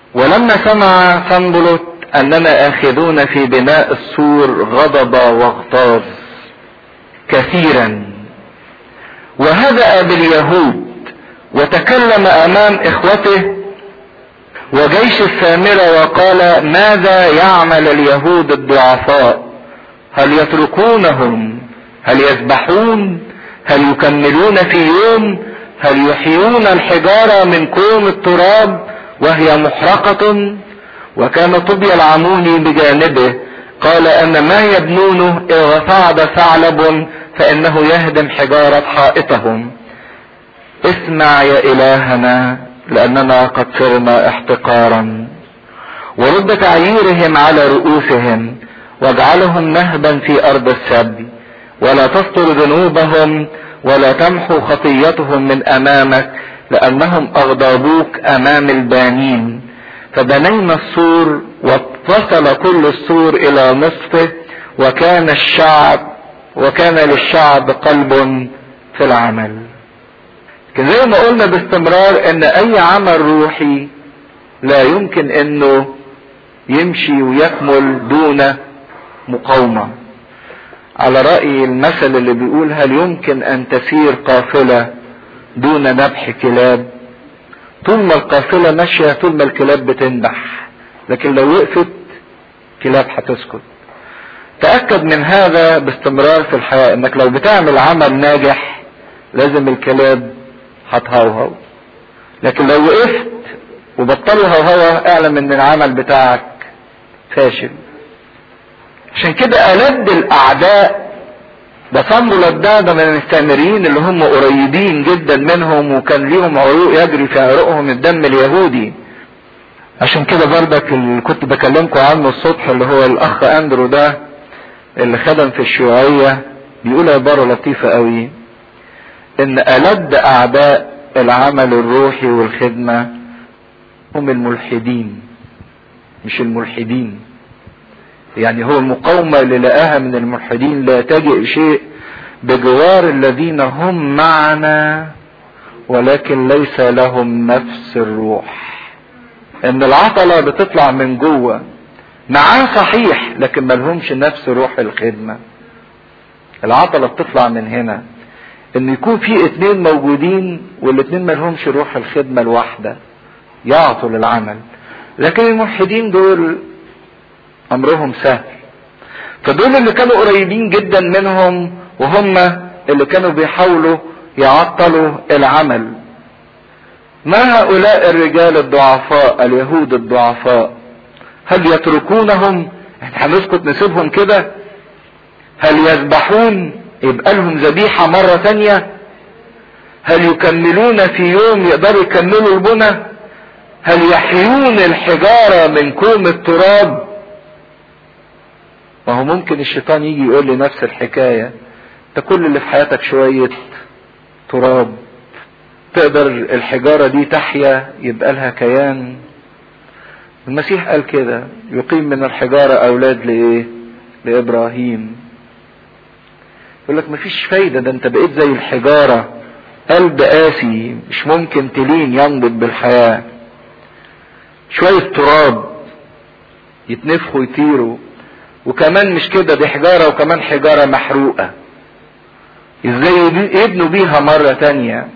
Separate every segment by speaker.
Speaker 1: ولما سمع سنبلط اننا اخذون في بناء السور غضب واغتاظ كثيرا وهدأ باليهود وتكلم امام اخوته وجيش السامرة وقال ماذا يعمل اليهود الضعفاء هل يتركونهم هل يذبحون هل يكملون في يوم هل يحيون الحجارة من كوم التراب وهي محرقة وكان طبي العموني بجانبه قال ان ما يبنونه اذا صعد ثعلب فانه يهدم حجارة حائطهم اسمع يا الهنا لاننا قد صرنا احتقارا ورد تعييرهم على رؤوسهم واجعلهم نهبا في ارض السبي ولا تستر ذنوبهم ولا تمحو خطيتهم من امامك لانهم اغضبوك امام البانين فبنينا السور واتصل كل السور الى نصفه وكان الشعب وكان للشعب قلب في العمل لكن زي ما قلنا باستمرار ان اي عمل روحي لا يمكن انه يمشي ويكمل دون مقاومة على رأي المثل اللي بيقول هل يمكن ان تسير قافلة دون نبح كلاب طول ما القافلة ماشية طول ما الكلاب بتنبح لكن لو وقفت كلاب هتسكت تأكد من هذا باستمرار في الحياة انك لو بتعمل عمل ناجح لازم الكلاب هتهوهو لكن لو وقفت وبطلوا هوهوة اعلم ان العمل بتاعك فاشل عشان كده ألد الأعداء ده صنبلت ده ده من السامريين اللي هم قريبين جدا منهم وكان ليهم عروق يجري في عروقهم الدم اليهودي عشان كده بردك اللي كنت بكلمكم عنه الصبح اللي هو الاخ اندرو ده اللي خدم في الشيوعية بيقول عبارة لطيفة قوي ان ألد اعداء العمل الروحي والخدمة هم الملحدين مش الملحدين يعني هو المقاومة اللي لقاها من الملحدين لا تجئ شيء بجوار الذين هم معنا ولكن ليس لهم نفس الروح ان العطلة بتطلع من جوه معاه صحيح لكن ملهمش نفس روح الخدمة العطلة بتطلع من هنا ان يكون في اتنين موجودين والاتنين ملهمش روح الخدمة الواحدة يعطوا للعمل لكن الملحدين دول امرهم سهل فدول اللي كانوا قريبين جدا منهم وهم اللي كانوا بيحاولوا يعطلوا العمل ما هؤلاء الرجال الضعفاء اليهود الضعفاء هل يتركونهم احنا هنسكت نسيبهم كده هل يذبحون يبقى لهم ذبيحة مرة تانية هل يكملون في يوم يقدروا يكملوا البنى هل يحيون الحجارة من كوم التراب ما هو ممكن الشيطان يجي يقول لي نفس الحكاية انت كل اللي في حياتك شوية تراب تقدر الحجارة دي تحيا يبقى لها كيان المسيح قال كده يقيم من الحجارة اولاد لايه لابراهيم يقول لك مفيش فايدة ده انت بقيت زي الحجارة قلب قاسي مش ممكن تلين ينبض بالحياة شوية تراب يتنفخوا يطيروا وكمان مش كده دي حجارة وكمان حجارة محروقة ازاي يبنوا بيها مرة تانية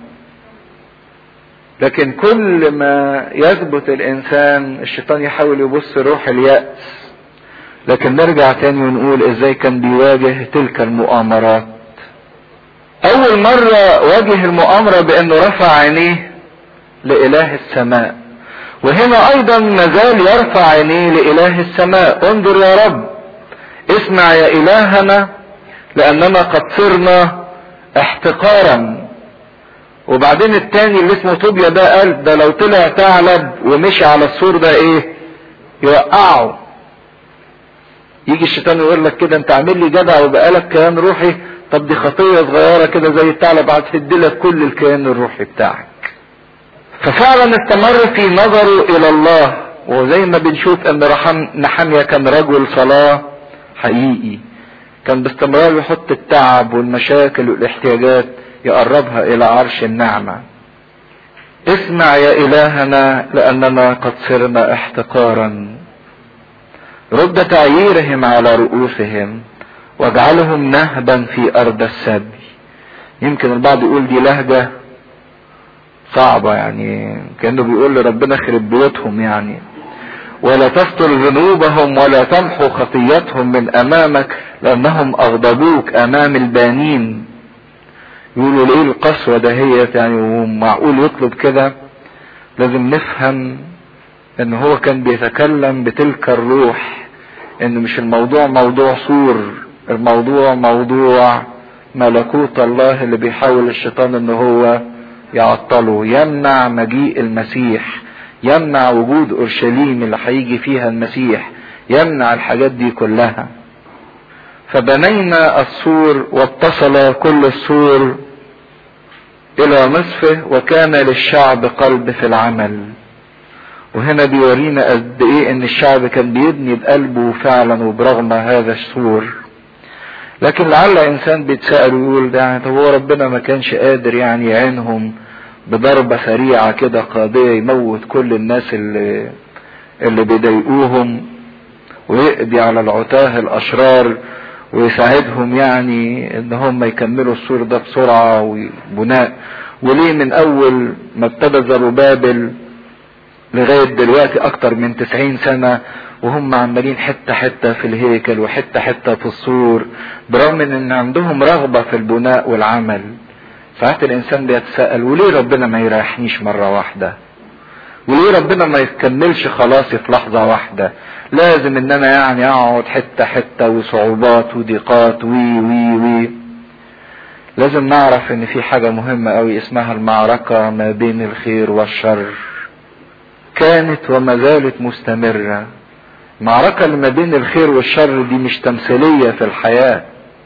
Speaker 1: لكن كل ما يثبت الانسان الشيطان يحاول يبص روح اليأس لكن نرجع تاني ونقول ازاي كان بيواجه تلك المؤامرات اول مرة واجه المؤامرة بانه رفع عينيه لإله السماء وهنا ايضا مازال يرفع عينيه لإله السماء انظر يا رب اسمع يا الهنا لاننا قد صرنا احتقارا وبعدين التاني اللي اسمه طوبيا ده قال ده لو طلع ثعلب ومشي على السور ده ايه يوقعه يجي الشيطان يقول لك كده انت عامل لي جدع وبقالك كيان روحي طب دي خطيه صغيره كده زي الثعلب هتهد لك كل الكيان الروحي بتاعك ففعلا استمر في نظره الى الله وزي ما بنشوف ان رحم نحمية كان رجل صلاه حقيقي كان باستمرار يحط التعب والمشاكل والاحتياجات يقربها الى عرش النعمة اسمع يا الهنا لاننا قد صرنا احتقارا رد تعييرهم على رؤوسهم واجعلهم نهبا في ارض السبي يمكن البعض يقول دي لهجة صعبة يعني كأنه بيقول لربنا خرب بيوتهم يعني ولا تستر ذنوبهم ولا تمحو خطيتهم من امامك لانهم اغضبوك امام البانين يقولوا ليه القسوة دهيت يعني ومعقول يطلب كده لازم نفهم ان هو كان بيتكلم بتلك الروح ان مش الموضوع موضوع سور الموضوع موضوع ملكوت الله اللي بيحاول الشيطان ان هو يعطله يمنع مجيء المسيح يمنع وجود اورشليم اللي هيجي فيها المسيح يمنع الحاجات دي كلها فبنينا السور واتصل كل السور الى نصفه وكان للشعب قلب في العمل وهنا بيورينا قد ايه ان الشعب كان بيبني بقلبه فعلا وبرغم هذا السور لكن لعل انسان بيتسأل ويقول ده طب هو ربنا ما كانش قادر يعني يعينهم بضربة سريعة كده قاضية يموت كل الناس اللي اللي بيضايقوهم ويقضي على العتاه الاشرار ويساعدهم يعني ان هم يكملوا السور ده بسرعة وبناء وليه من اول ما ابتدى زروبابل لغاية دلوقتي اكتر من تسعين سنة وهم عمالين حتة حتة في الهيكل وحتة حتة في السور برغم ان عندهم رغبة في البناء والعمل ساعات الانسان بيتساءل وليه ربنا ما يريحنيش مرة واحدة وليه ربنا ما يكملش خلاصي في لحظة واحدة لازم ان انا يعني اقعد حتة حتة وصعوبات وضيقات وي وي وي لازم نعرف ان في حاجة مهمة قوي اسمها المعركة ما بين الخير والشر كانت وما زالت مستمرة المعركة اللي ما بين الخير والشر دي مش تمثيلية في الحياة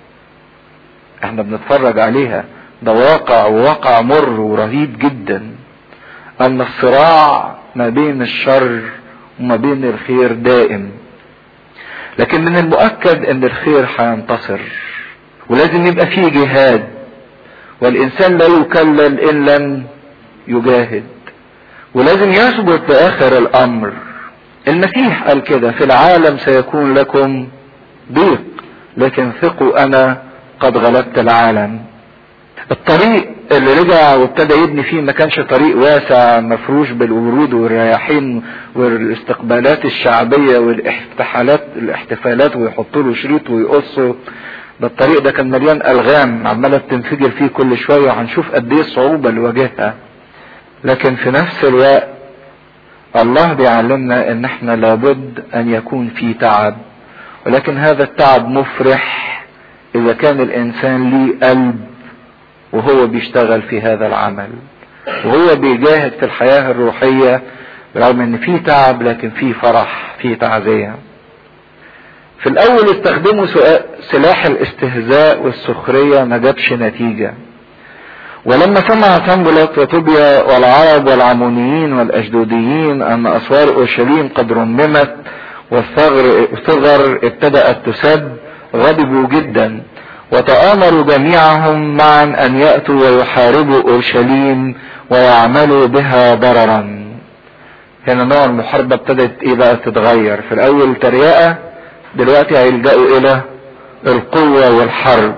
Speaker 1: احنا بنتفرج عليها ده واقع وواقع مر ورهيب جدا ان الصراع ما بين الشر وما بين الخير دائم لكن من المؤكد ان الخير هينتصر ولازم يبقى فيه جهاد والانسان لا يكلل ان لم يجاهد ولازم يثبت باخر الامر المسيح قال كده في العالم سيكون لكم ضيق لكن ثقوا انا قد غلبت العالم الطريق اللي رجع وابتدى يبني فيه ما كانش طريق واسع مفروش بالورود والرياحين والاستقبالات الشعبية والاحتفالات الاحتفالات ويحطوا له شريط ويقصوا ده الطريق ده كان مليان الغام عماله بتنفجر فيه كل شويه وهنشوف قد ايه الصعوبه اللي واجهها لكن في نفس الوقت الله بيعلمنا ان احنا لابد ان يكون في تعب ولكن هذا التعب مفرح اذا كان الانسان ليه قلب وهو بيشتغل في هذا العمل وهو بيجاهد في الحياة الروحية رغم ان في تعب لكن في فرح في تعزية في الاول استخدموا سلاح الاستهزاء والسخرية ما جابش نتيجة ولما سمع سنبلت وطوبيا والعرب والعمونيين والاشدوديين ان اسوار اورشليم قد رممت والثغر الثغر ابتدأت تسد غضبوا جدا وتآمروا جميعهم معا ان يأتوا ويحاربوا اورشليم ويعملوا بها ضررا هنا نوع المحاربة ابتدت ايه بقى تتغير في الاول تريقة دلوقتي هيلجأوا الى القوة والحرب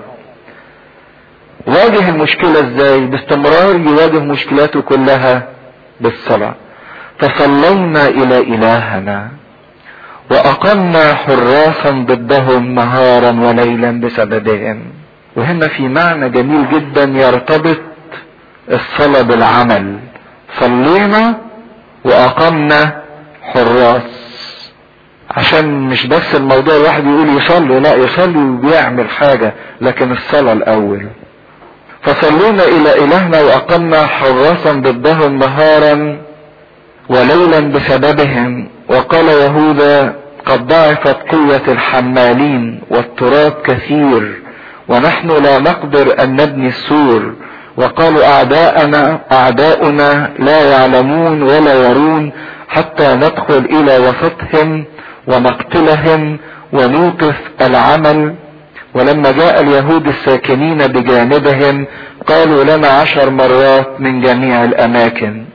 Speaker 1: واجه المشكلة ازاي باستمرار يواجه مشكلاته كلها بالصلاة فصلينا الى الهنا واقمنا حراسا ضدهم نهارا وليلا بسببهم وهنا في معنى جميل جدا يرتبط الصلاة بالعمل صلينا واقمنا حراس عشان مش بس الموضوع الواحد يقول يصلي لا يصلي وبيعمل حاجة لكن الصلاة الاول فصلينا الى الهنا واقمنا حراسا ضدهم نهارا وليلا بسببهم وقال يهوذا قد ضعفت قوة الحمالين والتراب كثير ونحن لا نقدر ان نبني السور وقالوا اعداءنا اعداؤنا لا يعلمون ولا يرون حتى ندخل الى وسطهم ونقتلهم ونوقف العمل ولما جاء اليهود الساكنين بجانبهم قالوا لنا عشر مرات من جميع الاماكن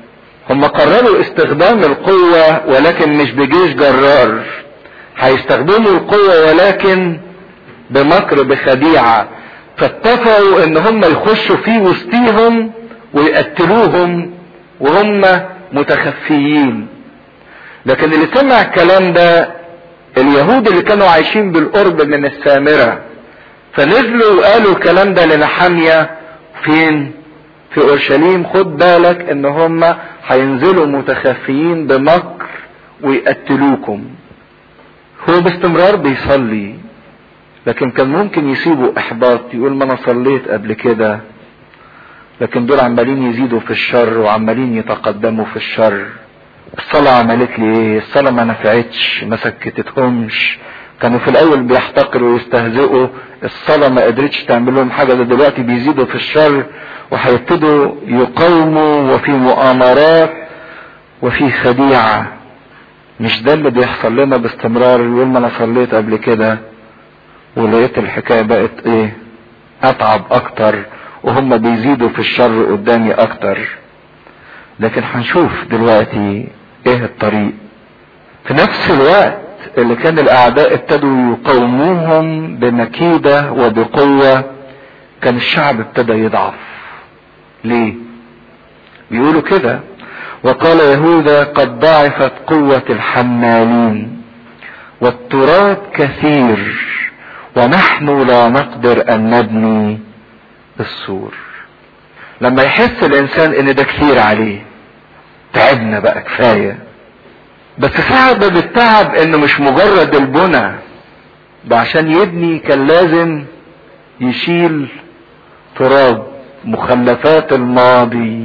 Speaker 1: هم قرروا استخدام القوة ولكن مش بجيش جرار هيستخدموا القوة ولكن بمكر بخديعة فاتفقوا ان هم يخشوا في وسطيهم ويقتلوهم وهم متخفيين لكن اللي سمع الكلام ده اليهود اللي كانوا عايشين بالقرب من السامرة فنزلوا وقالوا الكلام ده لنحامية فين في اورشليم خد بالك ان هم هينزلوا متخفيين بمكر ويقتلوكم هو باستمرار بيصلي لكن كان ممكن يسيبوا احباط يقول ما انا صليت قبل كده لكن دول عمالين يزيدوا في الشر وعمالين يتقدموا في الشر الصلاة عملت لي ايه الصلاة ما نفعتش ما سكتتهمش كانوا في الاول بيحتقروا ويستهزئوا الصلاة ما قدرتش تعمل لهم حاجة ده دلوقتي بيزيدوا في الشر وهيبتدوا يقاوموا وفي مؤامرات وفي خديعة مش ده اللي بيحصل لنا باستمرار يقول ما انا صليت قبل كده ولقيت الحكاية بقت ايه اتعب اكتر وهم بيزيدوا في الشر قدامي اكتر لكن هنشوف دلوقتي ايه الطريق في نفس الوقت اللي كان الاعداء ابتدوا يقاوموهم بمكيدة وبقوة كان الشعب ابتدى يضعف ليه بيقولوا كده وقال يهوذا قد ضعفت قوة الحمالين والتراب كثير ونحن لا نقدر ان نبني السور لما يحس الانسان ان ده كثير عليه تعبنا بقى كفاية بس صعب بالتعب انه مش مجرد البنى ده عشان يبني كان لازم يشيل تراب مخلفات الماضي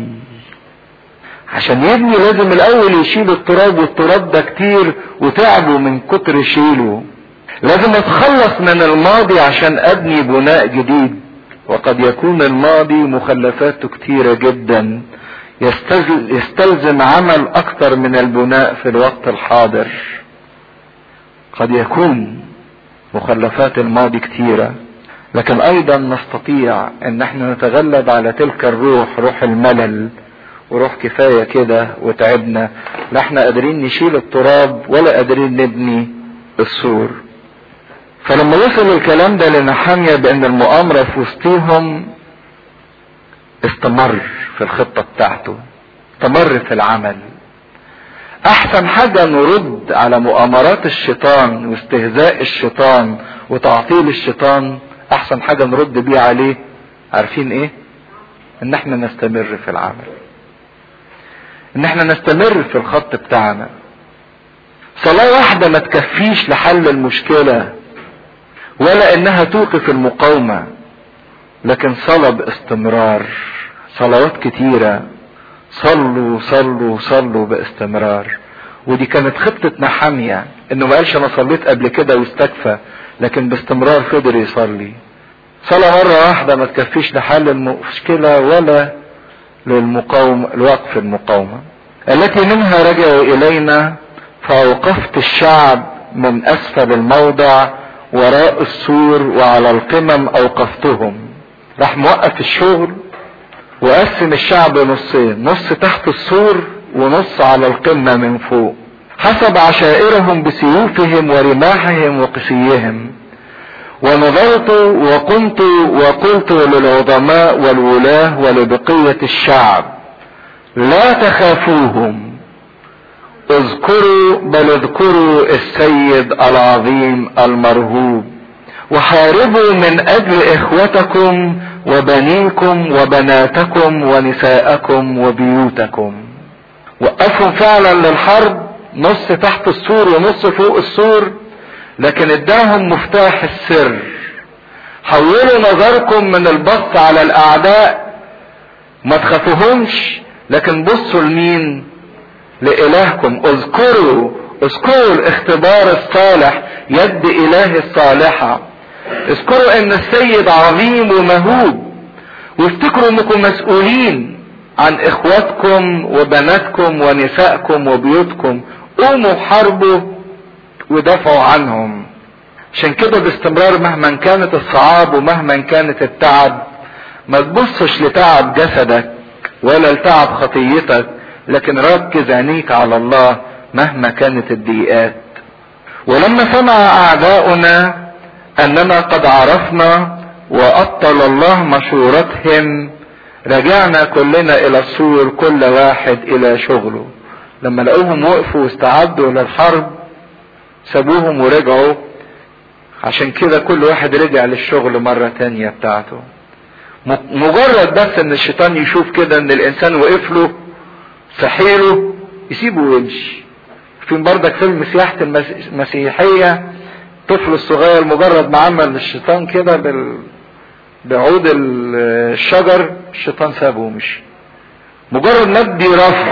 Speaker 1: عشان يبني لازم الاول يشيل التراب والتراب ده كتير وتعبه من كتر شيله لازم اتخلص من الماضي عشان ابني بناء جديد وقد يكون الماضي مخلفاته كتيرة جدا يستلزم عمل اكتر من البناء في الوقت الحاضر قد يكون مخلفات الماضي كتيرة لكن ايضا نستطيع ان احنا نتغلب على تلك الروح روح الملل وروح كفاية كده وتعبنا لا احنا قادرين نشيل التراب ولا قادرين نبني السور فلما وصل الكلام ده لنحامية بان المؤامرة في وسطيهم استمر في الخطة بتاعته استمر في العمل احسن حاجة نرد على مؤامرات الشيطان واستهزاء الشيطان وتعطيل الشيطان احسن حاجة نرد بيه عليه عارفين ايه ان احنا نستمر في العمل ان احنا نستمر في الخط بتاعنا صلاة واحدة ما تكفيش لحل المشكلة ولا انها توقف المقاومة لكن صلاة باستمرار صلوات كتيرة صلوا صلوا صلوا باستمرار ودي كانت خطة نحامية انه ما قالش انا صليت قبل كده واستكفى لكن باستمرار فضل يصلي صلاة مرة واحدة ما تكفيش لحل المشكلة ولا للمقاومة الوقف المقاومة التي منها رجعوا الينا فاوقفت الشعب من اسفل الموضع وراء السور وعلى القمم اوقفتهم راح موقف الشغل وقسم الشعب نصين نص تحت السور ونص على القمة من فوق حسب عشائرهم بسيوفهم ورماحهم وقسيهم ونظرت وقمت وقلت للعظماء والولاة ولبقية الشعب لا تخافوهم اذكروا بل اذكروا السيد العظيم المرهوب وحاربوا من اجل اخوتكم وبنيكم وبناتكم ونساءكم وبيوتكم وقفوا فعلا للحرب نص تحت السور ونص فوق السور لكن اداهم مفتاح السر حولوا نظركم من البص على الاعداء ما تخافوهمش لكن بصوا لمين لالهكم اذكروا اذكروا الاختبار الصالح يد اله الصالحة اذكروا ان السيد عظيم ومهوب وافتكروا انكم مسؤولين عن اخواتكم وبناتكم ونسائكم وبيوتكم قوموا حاربوا ودافعوا عنهم عشان كده باستمرار مهما كانت الصعاب ومهما كانت التعب ما تبصش لتعب جسدك ولا لتعب خطيتك لكن ركز عينيك على الله مهما كانت الضيقات ولما سمع اعداؤنا اننا قد عرفنا وابطل الله مشورتهم رجعنا كلنا الى السور كل واحد الى شغله لما لقوهم وقفوا واستعدوا للحرب سابوهم ورجعوا عشان كده كل واحد رجع للشغل مرة تانية بتاعته مجرد بس ان الشيطان يشوف كده ان الانسان وقف له في حيله يسيبه ويمشي في بردك فيلم سياحة المسيحية الطفل الصغير مجرد ما عمل الشيطان كده بال... بعود الشجر الشيطان سابه ومشي مجرد ما ادي رفض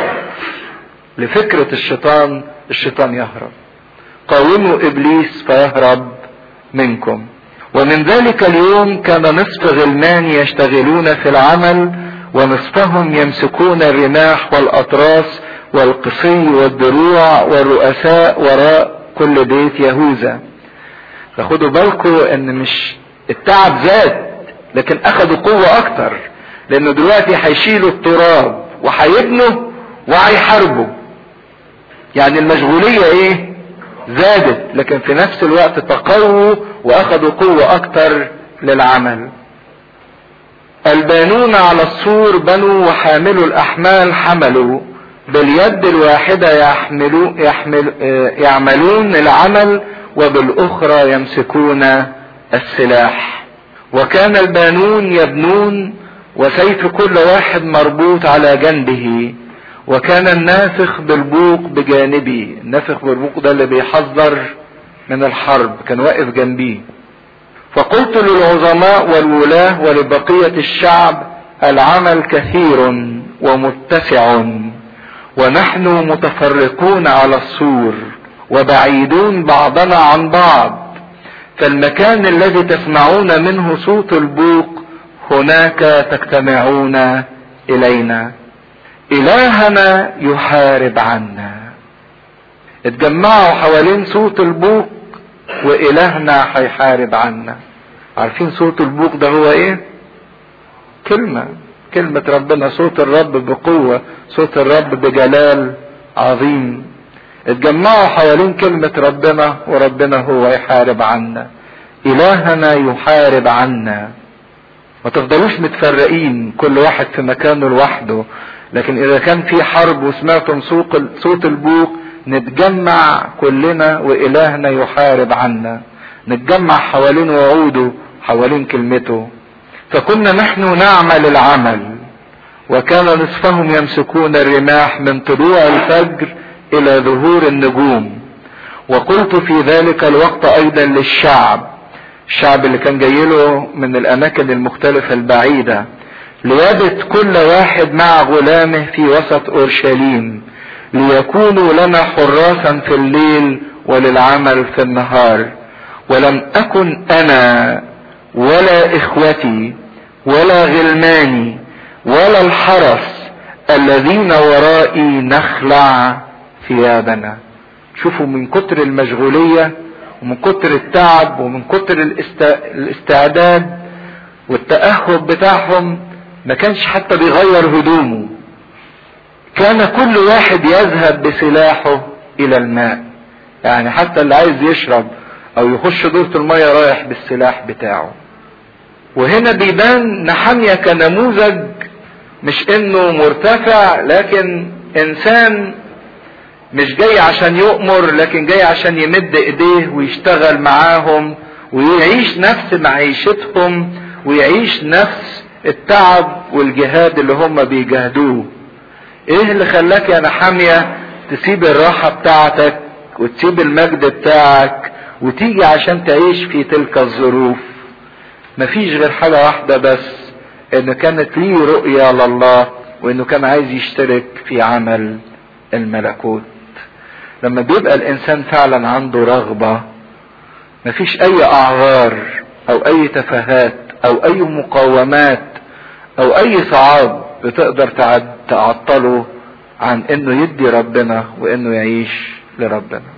Speaker 1: لفكرة الشيطان الشيطان يهرب قاوموا ابليس فيهرب منكم ومن ذلك اليوم كان نصف غلمان يشتغلون في العمل ونصفهم يمسكون الرماح والاطراس والقصي والدروع والرؤساء وراء كل بيت يهوذا فخدوا بالكم ان مش التعب زاد لكن اخذوا قوة اكتر لانه دلوقتي هيشيلوا التراب وهيبنوا وهيحاربوا يعني المشغولية ايه زادت لكن في نفس الوقت تقووا واخذوا قوة اكتر للعمل البانون على السور بنوا وحاملوا الاحمال حملوا باليد الواحدة يحملوا يحمل يعملون العمل وبالاخرى يمسكون السلاح وكان البانون يبنون وسيف كل واحد مربوط على جنبه وكان النافخ بالبوق بجانبي النافخ بالبوق ده اللي بيحذر من الحرب كان واقف جنبي فقلت للعظماء والولاة ولبقية الشعب العمل كثير ومتسع ونحن متفرقون على السور وبعيدون بعضنا عن بعض فالمكان الذي تسمعون منه صوت البوق هناك تجتمعون الينا الهنا يحارب عنا اتجمعوا حوالين صوت البوق والهنا هيحارب عنا عارفين صوت البوق ده هو ايه كلمة كلمة ربنا صوت الرب بقوة صوت الرب بجلال عظيم اتجمعوا حوالين كلمة ربنا وربنا هو يحارب عنا الهنا يحارب عنا ما تفضلوش متفرقين كل واحد في مكانه لوحده لكن اذا كان في حرب وسمعتم صوت البوق نتجمع كلنا والهنا يحارب عنا نتجمع حوالين وعوده حوالين كلمته فكنا نحن نعمل العمل وكان نصفهم يمسكون الرماح من طلوع الفجر الى ظهور النجوم وقلت في ذلك الوقت ايضا للشعب الشعب اللي كان جاي له من الاماكن المختلفة البعيدة ليبت كل واحد مع غلامه في وسط اورشليم ليكونوا لنا حراسا في الليل وللعمل في النهار ولم اكن انا ولا اخوتي ولا غلماني ولا الحرس الذين ورائي نخلع ثيابنا شوفوا من كتر المشغولية ومن كتر التعب ومن كتر الاستعداد والتأهب بتاعهم ما كانش حتى بيغير هدومه كان كل واحد يذهب بسلاحه الى الماء يعني حتى اللي عايز يشرب او يخش دورة المية رايح بالسلاح بتاعه وهنا بيبان نحمية كنموذج مش انه مرتفع لكن انسان مش جاي عشان يؤمر لكن جاي عشان يمد ايديه ويشتغل معاهم ويعيش نفس معيشتهم ويعيش نفس التعب والجهاد اللي هم بيجاهدوه ايه اللي خلاك يا نحامية تسيب الراحة بتاعتك وتسيب المجد بتاعك وتيجي عشان تعيش في تلك الظروف مفيش غير حاجة واحدة بس انه كانت ليه رؤية لله وانه كان عايز يشترك في عمل الملكوت لما بيبقى الانسان فعلا عنده رغبة مفيش اي اعذار او اي تفاهات او اي مقاومات او اي صعاب بتقدر تعطله عن انه يدي ربنا وانه يعيش لربنا